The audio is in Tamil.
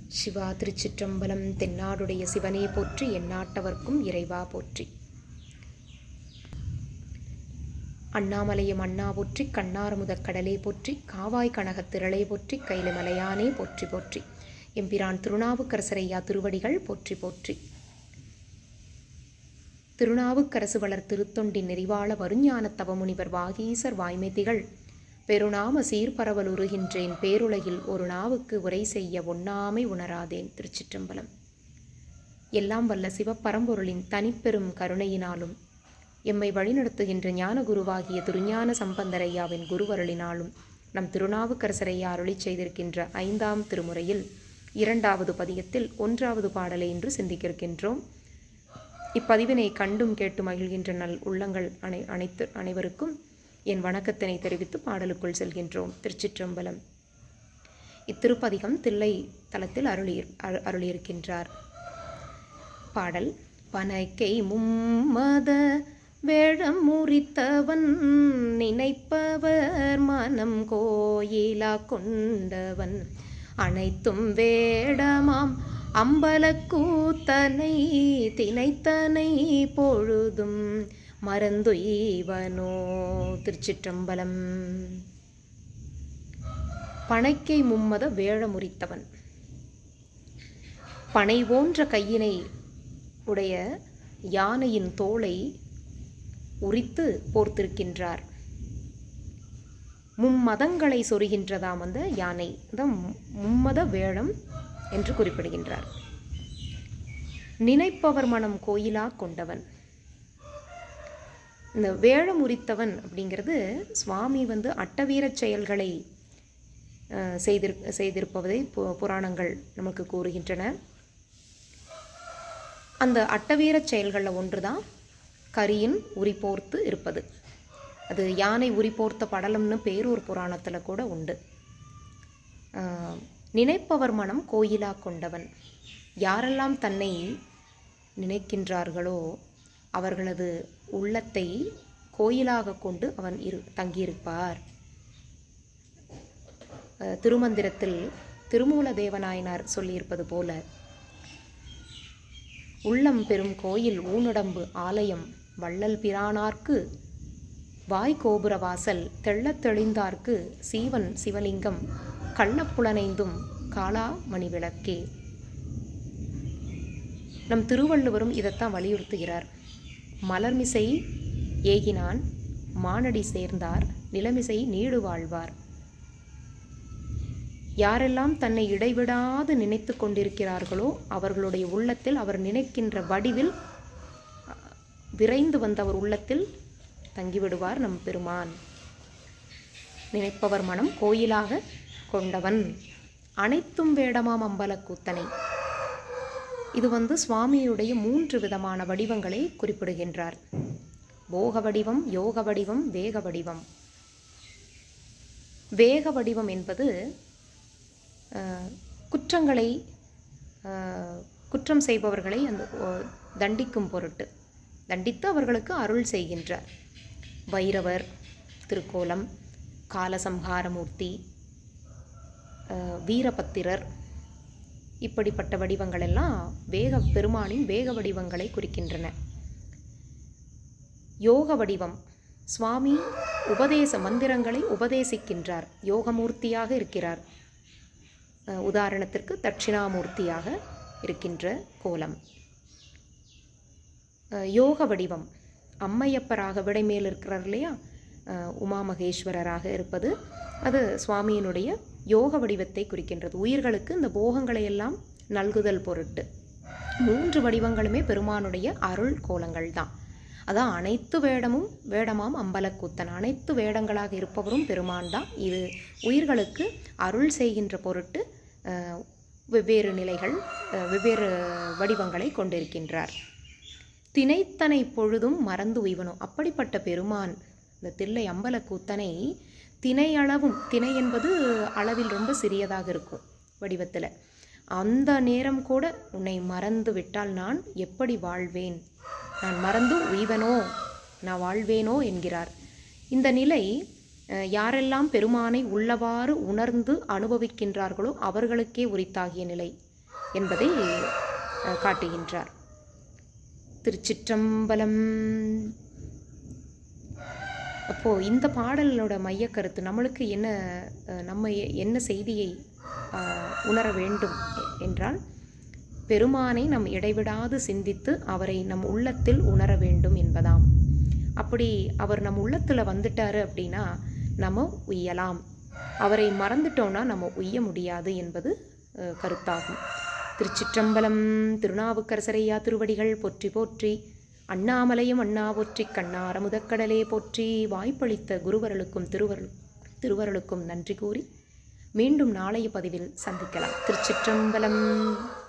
சிவா திருச்சிற்றம்பலம் தென்னாடுடைய சிவனே போற்றி எந்நாட்டவர்க்கும் இறைவா போற்றி அண்ணாமலையும் அண்ணா போற்றி கண்ணாரமுதக் கடலே போற்றி காவாய் கனகத் திரளே போற்றி கைலை மலையானே போற்றி போற்றி எம்பிரான் திருநாவுக்கரசரையா திருவடிகள் போற்றி போற்றி திருநாவுக்கரசு வளர் திருத்தொண்டின் நெறிவாள வருஞானத் தவமுனிவர் வாகீசர் வாய்மை திகழ் பெருநாம சீர்பரவல் உருகின்றேன் பேருலகில் ஒரு நாவுக்கு உரை செய்ய ஒண்ணாமை உணராதேன் திருச்சிற்றம்பலம் எல்லாம் வல்ல சிவப்பரம்பொருளின் தனிப்பெரும் கருணையினாலும் எம்மை வழிநடத்துகின்ற ஞான குருவாகிய திருஞான சம்பந்தரையாவின் குருவருளினாலும் நம் திருநாவுக்கரசரையா அருளிச் செய்திருக்கின்ற ஐந்தாம் திருமுறையில் இரண்டாவது பதியத்தில் ஒன்றாவது பாடலை இன்று சிந்திக்க இருக்கின்றோம் இப்பதிவினை கண்டும் கேட்டு மகிழ்கின்ற நல் உள்ளங்கள் அனை அனைத்து அனைவருக்கும் என் வணக்கத்தினை தெரிவித்து பாடலுக்குள் செல்கின்றோம் திருச்சிற்றம்பலம் இத்திருப்பதிகம் தில்லை தலத்தில் அருளியிர் அரு- அருளியிருக்கின்றார் பாடல் பனைக்கை மும்மத வேழம் முறித்தவன் நினைப்பவர் மனம் கோயிலா கொண்டவன் அனைத்தும் வேடமாம் அம்பலக்கூத்தனை தினைத்தனை பொழுதும் மறந்துய்வனோ திருச்சிற்றம்பலம் பனைக்கை மும்மத வேழ முறித்தவன் பனை போன்ற கையினை உடைய யானையின் தோலை உரித்து போர்த்திருக்கின்றார் மும்மதங்களை சொருகின்றதாம் அந்த யானை இந்த மும்மத வேழம் என்று குறிப்பிடுகின்றார் நினைப்பவர் மனம் கோயிலா கொண்டவன் இந்த வேழம் உரித்தவன் அப்படிங்கிறது சுவாமி வந்து அட்டவீரச் செயல்களை அஹ், செய்திரு செய்திருப்பதை பு- புராணங்கள் நமக்கு கூறுகின்றன அந்த அட்டவீரச் செயல்களில் ஒன்று தான் கரியின் உரிபோர்த்து இருப்பது அது யானை உரிபோர்த்த படலம்னு பேரூர் புராணத்தில் கூட உண்டு ஆஹ், நினைப்பவர் மனம் கோயிலா கொண்டவன் யாரெல்லாம் தன்னை நினைக்கின்றார்களோ அவர்களது உள்ளத்தை கோயிலாக கொண்டு அவன் இரு தங்கியிருப்பார் அஹ், திருமந்திரத்தில் திருமூல தேவநாயனார் சொல்லியிருப்பது போல உள்ளம் பெரும் கோயில் ஊனுடம்பு ஆலயம் வள்ளல் பிரானார்க்கு வாய் கோபுர வாசல் தெள்ளத் தெளிந்தார்க்கு சீவன் சிவலிங்கம் கள்ளப்புலனைந்தும் காளா மணிவிளக்கே நம் திருவள்ளுவரும் இதைத்தான் வலியுறுத்துகிறார் மலர்மிசை ஏகினான் மானடி சேர்ந்தார் நிலமிசை நீடு வாழ்வார் யாரெல்லாம் தன்னை இடைவிடாது நினைத்து கொண்டிருக்கிறார்களோ அவர்களுடைய உள்ளத்தில் அவர் நினைக்கின்ற வடிவில் அஹ், விரைந்து வந்த அவர் உள்ளத்தில் தங்கிவிடுவார் நம் பெருமான் நினைப்பவர் மனம் கோயிலாக கொண்டவன் அனைத்தும் வேடமாம் அம்பலக்கூத்தனை இது வந்து சுவாமியுடைய மூன்று விதமான வடிவங்களை குறிப்பிடுகின்றார் போக வடிவம் யோக வடிவம் வேக வடிவம் வேக வடிவம் என்பது அஹ், குற்றங்களை அஹ், குற்றம் செய்பவர்களை அந்த ஒ- தண்டிக்கும் பொருட்டு தண்டித்து அவர்களுக்கு அருள் செய்கின்றார் வைரவர் திருக்கோலம் காலசம்ஹாரமூர்த்தி அஹ், வீரபத்திரர் இப்படிப்பட்ட வடிவங்கள் எல்லாம் வேக பெருமானின் வேக வடிவங்களை குறிக்கின்றன யோக வடிவம் சுவாமி உபதேச மந்திரங்களை உபதேசிக்கின்றார் யோகமூர்த்தியாக இருக்கிறார் அஹ், உதாரணத்திற்கு தட்சிணாமூர்த்தியாக இருக்கின்ற கோலம் அஹ், யோக வடிவம் அம்மையப்பராக விடைமேல் இருக்கிறார் இல்லையா அஹ், உமா மகேஸ்வரராக இருப்பது அது சுவாமியினுடைய யோக வடிவத்தை குறிக்கின்றது உயிர்களுக்கு இந்த போகங்களை எல்லாம் நல்குதல் பொருட்டு மூன்று வடிவங்களுமே பெருமானுடைய அருள் கோலங்கள் தான் அதான் அனைத்து வேடமும் வேடமாம் அம்பலக்கூத்தன் அனைத்து வேடங்களாக இருப்பவரும் பெருமான் தான் இது உயிர்களுக்கு அருள் செய்கின்ற பொருட்டு அஹ், வெவ்வேறு நிலைகள் அஹ், வெவ்வேறு வடிவங்களை கொண்டிருக்கின்றார் தினைத்தனை பொழுதும் மறந்து உய்வனும் அப்படிப்பட்ட பெருமான் இந்த தில்லை அம்பலக்கூத்தனை தினை அளவும் திணை என்பது அளவில் ரொம்ப சிறியதாக இருக்கும் வடிவத்தில் அந்த நேரம் கூட உன்னை மறந்து விட்டால் நான் எப்படி வாழ்வேன் நான் மறந்து உய்வனோ நான் வாழ்வேனோ என்கிறார் இந்த நிலை அஹ், யாரெல்லாம் பெருமானை உள்ளவாறு உணர்ந்து அனுபவிக்கின்றார்களோ அவர்களுக்கே உரித்தாகிய நிலை என்பதை அஹ், காட்டுகின்றார் திருச்சிற்றம்பலம் அப்போது இந்த பாடலோட மையக்கருத்து நம்மளுக்கு என்ன அஹ், நம்ம எ- என்ன செய்தியை அஹ், உணர வேண்டும் எ- என்றால் பெருமானை நம் இடைவிடாது சிந்தித்து அவரை நம் உள்ளத்தில் உணர வேண்டும் என்பதாம் அப்படி அவர் நம் உள்ளத்தில் வந்துட்டாரு அப்படின்னா நம்ம உய்யலாம் அவரை மறந்துட்டோம்னா நம்ம உய்ய முடியாது என்பது அஹ், கருத்தாகும் திருச்சிற்றம்பலம் திருநாவுக்கரசரையா திருவடிகள் போற்றி போற்றி அண்ணாமலையும் அண்ணா போற்றி கண்ணார முதக்கடலே போற்றி வாய்ப்பளித்த குருவர்களுக்கும் திருவருள் திருவருளுக்கும் நன்றி கூறி மீண்டும் நாளைய பதிவில் சந்திக்கலாம் திருச்சிற்றம்பலம்